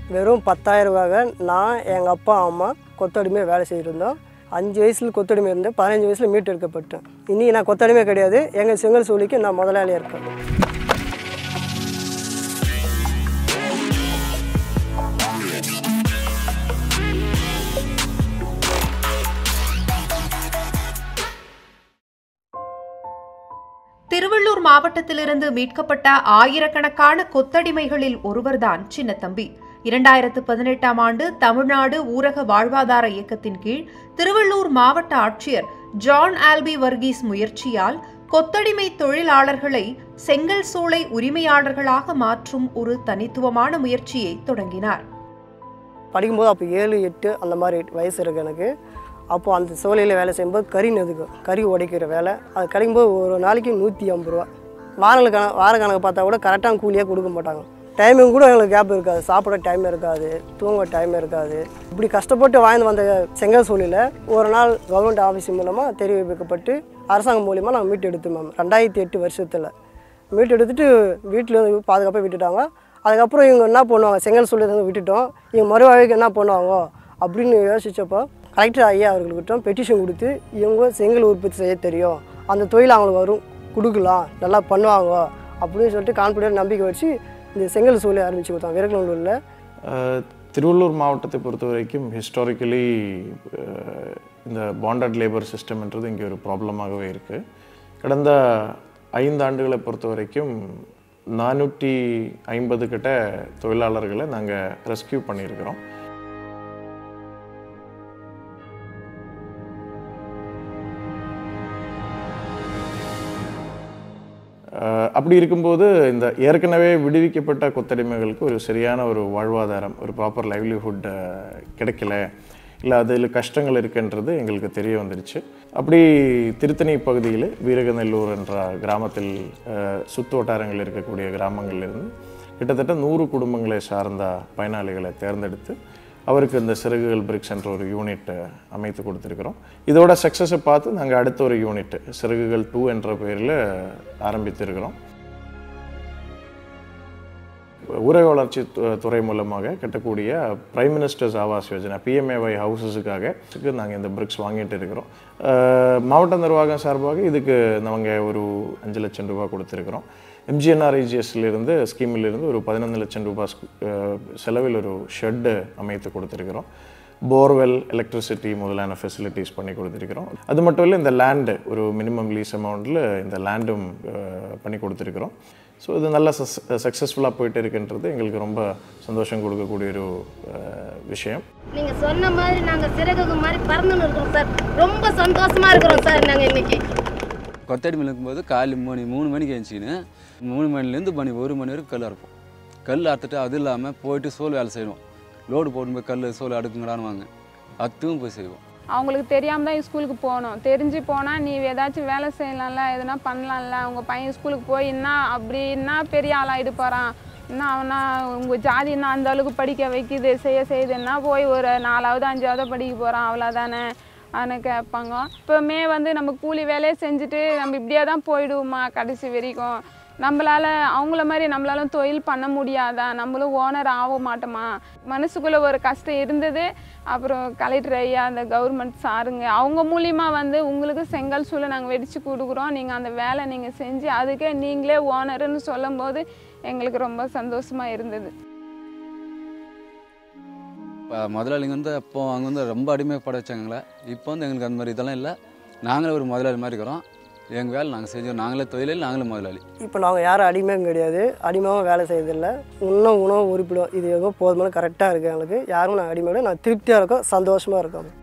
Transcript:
வெறும் பத்தாயிரம் ரூபாக நான் எங்கள் அப்பா அம்மா கொத்தடிமையை வேலை செய்திருந்தோம் அஞ்சு வயசில் கொத்தடிமை இருந்தேன் பதினஞ்சு வயசில் மீட்டு எடுக்கப்பட்டேன் இன்றைக்கி நான் கொத்தடிமை கிடையாது எங்கள் செங்கல் சூழிக்கு நான் முதலாளியாக இருக்கேன் திருவள்ளூர் மாவட்டத்திலிருந்து மீட்கப்பட்ட ஆயிரக்கணக்கான கொத்தடிமைகளில் ஒருவர்தான் சின்னத்தம்பி இரண்டாயிரத்து பதினெட்டாம் ஆண்டு தமிழ்நாடு ஊரக வாழ்வாதார இயக்கத்தின் கீழ் திருவள்ளூர் மாவட்ட ஆட்சியர் ஜான் ஆல்பி வர்கீஸ் முயற்சியால் கொத்தடிமை தொழிலாளர்களை செங்கல் சூளை உரிமையாளர்களாக மாற்றும் ஒரு தனித்துவமான முயற்சியை தொடங்கினார் படிக்கும்போது அப்போ ஏழு எட்டு அந்த மாதிரி வயசு இருக்கு எனக்கு அப்போது அந்த சோலையில் வேலை செய்யும்போது கறி நெதுக்கும் கறி உடைக்கிற வேலை அது கிடைக்கும்போது ஒரு நாளைக்கு நூற்றி ஐம்பது ரூபா வாரங்களுக்கு கண வார கணக்கு பார்த்தா கூட கரெக்டான கூலியாக கொடுக்க மாட்டாங்க டைமிங் கூட எங்களுக்கு கேப் இருக்காது சாப்பிட டைம் இருக்காது தூங்க டைம் இருக்காது இப்படி கஷ்டப்பட்டு வாழ்ந்து வந்த செங்கல் சூழலில் ஒரு நாள் கவர்மெண்ட் ஆஃபீஸ் மூலமாக தெரிவிக்கப்பட்டு அரசாங்கம் மூலியமாக நாங்கள் மீட்டு எடுத்தோம் மேம் ரெண்டாயிரத்தி எட்டு வருஷத்தில் மீட்டு எடுத்துட்டு வீட்டில் வந்து பாதுகாப்பாக விட்டுட்டாங்க அதுக்கப்புறம் இவங்க என்ன பண்ணுவாங்க செங்கல் சூழல் இருந்து விட்டுட்டோம் இவங்க மறுவாழ்வுக்கு என்ன பண்ணுவாங்க அப்படின்னு யோசிச்சப்போ கலெக்டர் ஐயா அவர்கள்கிட்ட பெட்டிஷன் கொடுத்து இவங்க செங்கல் உற்பத்தி செய்ய தெரியும் அந்த தொழில் அவங்களுக்கு வரும் கொடுக்கலாம் நல்லா பண்ணுவாங்க அப்படின்னு சொல்லிட்டு கான்ஃபிடென்ட் நம்பிக்கை வச்சு இந்த செங்கல் சூழலை ஆரம்பிச்சு கொடுத்தாங்க விரக்கநல்லூரில் அஹ், திருவள்ளூர் மாவட்டத்தை பொறுத்த வரைக்கும் ஹிஸ்டாரிக்கலி இந்த பாண்டட் லேபர் சிஸ்டம்ன்றது இங்கே ஒரு ப்ராப்ளமாகவே இருக்குது கடந்த ஐந்து ஆண்டுகளை பொறுத்த வரைக்கும் நானூற்றி ஐம்பது கிட்ட தொழிலாளர்களை நாங்கள் ரெஸ்கியூ பண்ணியிருக்கிறோம் அஹ் அப்படி இருக்கும்போது இந்த ஏற்கனவே விடுவிக்கப்பட்ட கொத்தடிமைகளுக்கு ஒரு சரியான ஒரு வாழ்வாதாரம் ஒரு ப்ராப்பர் லைவ்லிஹுட் கிடைக்கல இல்லை அதில் கஷ்டங்கள் இருக்குன்றது எங்களுக்கு தெரிய வந்துருச்சு அப்படி திருத்தணி பகுதியில் வீரகநல்லூர் என்ற கிராமத்தில் அஹ், சுற்று வட்டாரங்கள் இருக்கக்கூடிய கிராமங்களிலிருந்து கிட்டத்தட்ட நூறு குடும்பங்களை சார்ந்த பயனாளிகளை தேர்ந்தெடுத்து அவருக்கு இந்த சிறகுகள் பிரிக்ஸ் என்ற ஒரு யூனிட் அமைத்து கொடுத்துருக்குறோம் இதோட சக்ஸஸை பார்த்து நாங்கள் அடுத்த ஒரு யூனிட் சிறகுகள் டூ என்ற பெயரில் ஆரம்பித்திருக்கிறோம் ஊரக வளர்ச்சி து- துறை மூலமாக கட்டக்கூடிய prime ministers Awas Yojana PMAY ஹவுசஸுக்காக நாங்கள் இந்த பிரிக்ஸ் வாங்கிட்டு இருக்கிறோம் அஹ், மாவட்ட நிர்வாகம் சார்பாக இதுக்கு நாங்கள் ஒரு அஞ்சு லட்சம் ரூபாய் கொடுத்துருக்குறோம் எம்ஜிஎன்ஆர்ஐஜிஎஸ்லேருந்து ஸ்கீமிலிருந்து ஒரு பதினொன்று லட்சம் ரூபாய் ஸ்கு- அஹ், செலவில் ஒரு ஷெட்டு அமைத்து கொடுத்துருக்குறோம் போர்வெல் எலக்ட்ரிசிட்டி முதலான ஃபெசிலிட்டிஸ் பண்ணி கொடுத்துருக்குறோம் அது மட்டும் இல்லை இந்த லேண்டு ஒரு மினிமம் லீஸ் அமௌண்ட்டில் இந்த லேண்டும் பண்ணி கொடுத்துருக்குறோம் ஸோ இது நல்லா சஸ் சக்ஸஸ்ஃபுல்லாக போயிட்டு இருக்குன்றது எங்களுக்கு ரொம்ப சந்தோஷம் கொடுக்கக்கூடிய ஒரு அஹ், விஷயம் நீங்க சொன்ன மாதிரி நாங்க சிறகுக்கு மாதிரி பறந்துன்னு இருக்கோம் சார் ரொம்ப சந்தோஷமா இருக்கிறோம் சார் நாங்க இன்னைக்கு கொத்தடி இருக்கும்போது காலையில் மணி மூணு மணிக்கு எழுந்திச்சின்னு மூணு மணிலேருந்து மணி ஒரு மணி வரைக்கும் கல் அறுப்போம் கல் அறுத்துட்டு அது இல்லாமல் போயிட்டு சோல் வேலை செய்வோம் லோடு போட்டு போய் கல் சோல் அடுக்குங்கடான்னு வாங்க அதுவும் போய் செய்வோம் அவங்களுக்கு தெரியாம தான் ஸ்கூலுக்கு போகணும் தெரிஞ்சு போனால் நீ ஏதாச்சும் வேலை செய்யலாம்ல எதுனா பண்ணலாம்ல அவங்க பையன் ஸ்கூலுக்கு போய் என்ன அப்படி என்ன பெரிய ஆளாயிட்டு போகிறான் என்ன அவனா உங்கள் ஜாதி என்ன அந்த அளவுக்கு படிக்க வைக்குது செய்ய செய்யுதுன்னா போய் ஒரு நாலாவது அஞ்சாவது படிக்க போகிறான் அவ்வளோதானே அவனை கேட்பாங்க இப்போமே வந்து நம்ம கூலி வேலையை செஞ்சுட்டு நம்ம இப்படியே தான் போயிடுவோமா கடைசி வரைக்கும் நம்மளால அவங்கள மாதிரி நம்மளால தொழில் பண்ண முடியாதா நம்மளும் ஓனர் ஆக மாட்டோமா மனசுக்குள்ள ஒரு கஷ்டம் இருந்தது அப்புறம் கலெக்டர் ஐயா அந்த கவர்மெண்ட் சாருங்க அவங்க மூலியமா வந்து உங்களுக்கு செங்கல் சூளை நாங்கள் வெடிச்சு கொடுக்குறோம் நீங்கள் அந்த வேலை நீங்கள் செஞ்சு அதுக்கே நீங்களே ஓனருன்னு சொல்லும்போது எங்களுக்கு ரொம்ப சந்தோஷமா இருந்தது இப்போ முதலாளிங்க வந்து அப்போ அவங்க வந்து ரொம்ப அடிமைப்பட வச்சாங்களே இப்போ வந்து எங்களுக்கு அந்த மாதிரி இதெல்லாம் இல்லை நாங்களே ஒரு முதலாளி மாதிரி இருக்கிறோம் எங்கள் வேலை நாங்கள் செஞ்சோம் நாங்களே தொழிலில் நாங்களே முதலாளி இப்போ நாங்கள் யாரும் அடிமையும் கிடையாது அடிமையாகவும் வேலை செய்யறதில்ல இன்னும் உணவு உறுப்பிடும் இது ஏதோ போதுமான கரெக்டாக இருக்குது எங்களுக்கு யாரும் நான் அடிமையோட நான் திருப்தியாக இருக்கோம் சந்தோஷமாக இருக்கோம்